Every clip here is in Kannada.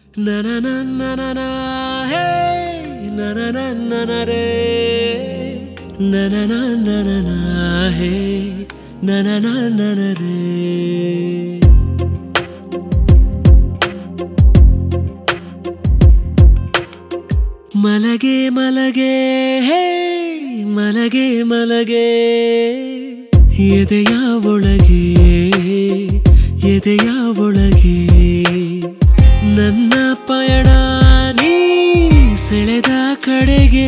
ನನ ಹೇ ನನ ನನ ರೇ ನನ ನನ ಹೇ ನನ ನನ ರೇ ಮಲಗೆ ಮಲಗೆ ಹೇ ಮಲಗೆ ಮಲಗೆ ಎದೆಯ ಒಳಗೆ ಎದೆಯ ಒಳಗೆ ನನ್ನ ಪಯಣ ನೀ ಸೆಳೆದ ಕಡೆಗೆ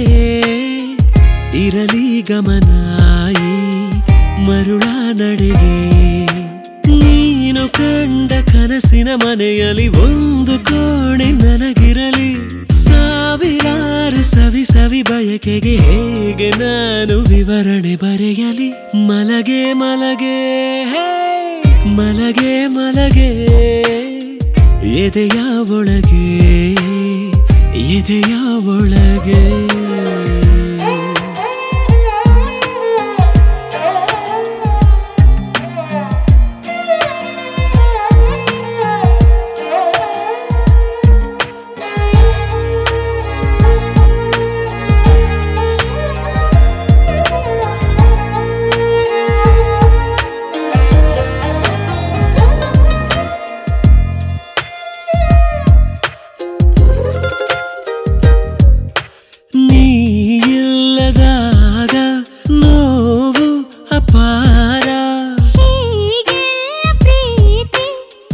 ಇರಲಿ ಗಮನಾಯಿ ಮರುಳ ನಡೆಗೆ ನೀನು ಕಂಡ ಕನಸಿನ ಮನೆಯಲ್ಲಿ ಒಂದು ಕೋಣೆ ನನಗಿರಲಿ ಸಾವಿರಾರು ಸವಿ ಸವಿ ಬಯಕೆಗೆ ಹೇಗೆ ನಾನು ವಿವರಣೆ ಬರೆಯಲಿ ಮಲಗೆ ಮಲಗೆ ಹೇ ಮಲಗೆ ಮಲಗೆ ಎದೆಯ ಒಳಗೆ ಎದೆಯ ಒಳಗೆ ನೀ ಇಲ್ಲದಾಗ ನೋವು ಅಪಾರ ಹೀಗೆಲ್ಲ ಪ್ರೀತಿ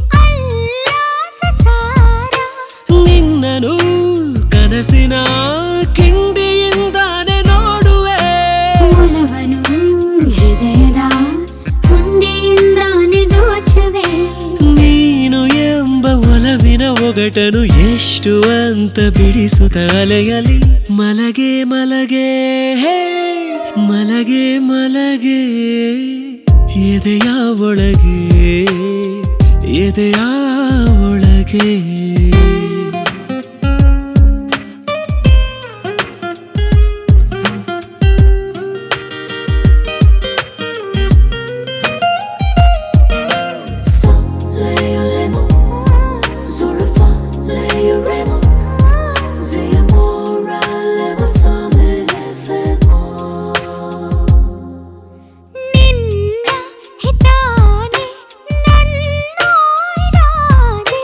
ಅಲ್ಲಾಸಸಾರ ನಿನ್ನನು ಕನಸಿನ ಕಿಂಡಿಯಿಂದಾನೆ ನೋಡುವೆ ಒಲವನು ಹೃದಯದ ಹುಂಡಿಯಿಂದಾನೆ ದೋಚುವೆ ನೀನು ಎಂಬ ಒಲವಿನ ಒಗಟನು ಎಷ್ಟು ಅಂತ ಬಿಡಿಸುತ್ತ ಅಲೆಯಲಿ ಮಲಗೆ ಮಲಗೆ ಹೇ ಮಲಗೆ ಮಲಗೆ ಎದೆಯ ಒಳಗೆ ಎದೆಯ ಒಳಗೆ ನಿನ್ನ ಹಿತಾನೆ ನನ್ನೊಯ್ರಾದೆ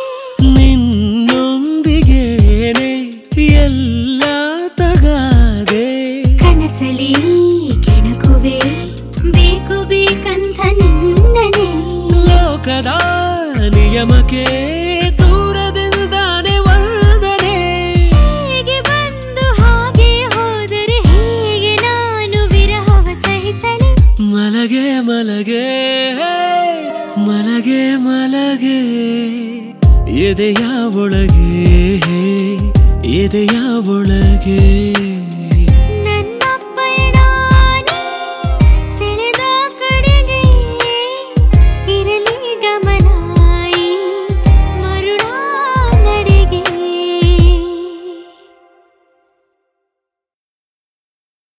ನಿನ್ನೊಂದಿಗೇನೆ ಎಲ್ಲ ತಗಾದೆ ಕನಸಲಿ ಕೆಣಕುವೆ ಬೇಕು ಬೇಕಂತ ನಿನ್ನನೆ ಲೋಕದ ನಿಯಮಕ್ಕೆ ದೂರದಿಂದಾನೆ ವಂದನೆ ಹೇಗೆ ಬಂದು ಹಾಗೆ ಹೋದರೆ ಹೇಗೆ ನಾನು ವಿರಹವ ಸಹಿಸಲಿ ಮಲಗೆ ಮಲಗೆ ಮಲಗೆ ಮಲಗೆ ಎದೆಯ ಒಳಗೆ ಎದೆಯ ಒಳಗೆ